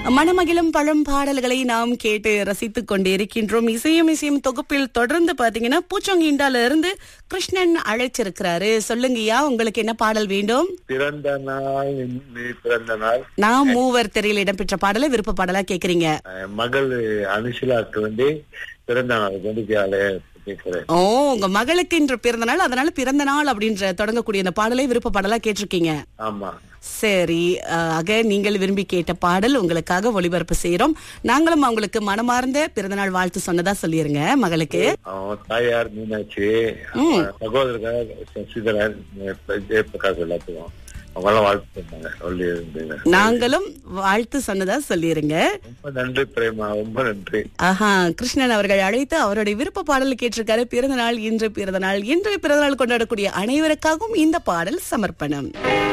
மணமகிழும் பழம் பாடல்களை நாம் கேட்டு ரசித்துக் கொண்டிருக்கின்றோம் இசையும் இசையும் தொகுப்பில் தொடர்ந்து பாத்தீங்கன்னா பூச்சொங்கிண்டால இருந்து கிருஷ்ணன் அழைச்சிருக்கிறாரு சொல்லுங்கய்யா உங்களுக்கு என்ன பாடல் வேண்டும் பிறந்த நாள் இன்று பிறந்த நாள் நான் மூவர் திரையில் இடம்பெற்ற பாடலை விருப்ப பாடலா கேக்குறீங்க என் மகள் அனுஷிலாக்கு வந்து பிறந்த நாளுக்கு வந்து கேள- கேட்கிறேன் ஓ உங்க மகளுக்கு இன்று பிறந்த நாள் அதனால பிறந்த நாள் அப்படின்ற தொடங்கக்கூடிய அந்த பாடலை விருப்ப பாடலா கேட்டிருக்கீங்க ஆமா சரி அஹ், ஆக நீங்கள் விரும்பி கேட்ட பாடல் உங்களுக்காக ஒளிபரப்பு செய்யறோம் நாங்களும் அவங்களுக்கு மனமார்ந்த பிறந்தநாள் வாழ்த்து சொன்னதா சொல்லிருங்க மகளுக்கு அவன் தாயார் மீனாட்சி அவன் சகோதரர் சசிதரன் ஜெயபிரகாஷ் எல்லாத்துக்கும் அவங்க எல்லாம் வாழ்த்து சொன்னாங்க சொல்லி இருந்தீங்க நாங்களும் வாழ்த்து சொன்னதா சொல்லிருங்க ரொம்ப நன்றி பிரேமா ரொம்ப நன்றி ஆஹா கிருஷ்ணன் அவர்கள் அழைத்து அவருடைய விருப்ப பாடல் கேட்டிருக்காரு பிறந்த நாள் இன்று பிறந்த நாள் இன்று பிறந்த நாள் கொண்டாடக்கூடிய அனைவருக்காகவும் இந்த பாடல் சமர்ப்பணம்